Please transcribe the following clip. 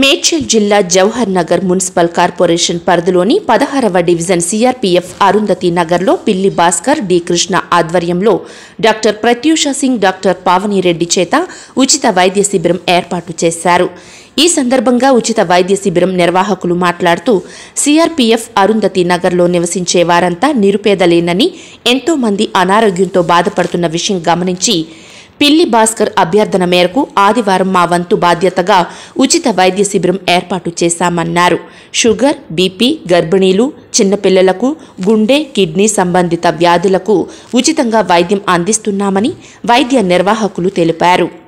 మేడ్చల్ జిల్లా Jawahar Nagar municipal corporation పరిధిలోని పదహారవ డివిజన్ సిఆర్పీఎఫ్ అరుంధతి నగర్లో పిల్లి భాస్కర్ డి కృష్ణ ఆధ్వర్యంలో డాక్టర్ ప్రత్యూష సింగ్ డాక్టర్ పావనిరెడ్డి చేత ఉచిత వైద్య శిబిరం ఏర్పాటు చేశారు ఈ సందర్భంగా ఉచిత వైద్య శిబిరం నిర్వాహకులు మాట్లాడుతూ సిఆర్పీఎఫ్ అరుంధతి నగర్లో నివసించే వారంతా నిరుపేదలేనని ఎంతో మంది అనారోగ్యంతో బాధపడుతున్న విషయం గమనించి పిల్లి భాస్కర్ అభ్యర్థన మేరకు ఆదివారం మా వంతు బాధ్యతగా ఉచిత వైద్య శిబిరం ఏర్పాటు చేశామన్నారు షుగర్ బీపీ గర్భిణీలు చిన్నపిల్లలకు గుండె కిడ్నీ సంబంధిత వ్యాధులకు ఉచితంగా వైద్యం అందిస్తున్నామని వైద్య నిర్వాహకులు తెలిపారు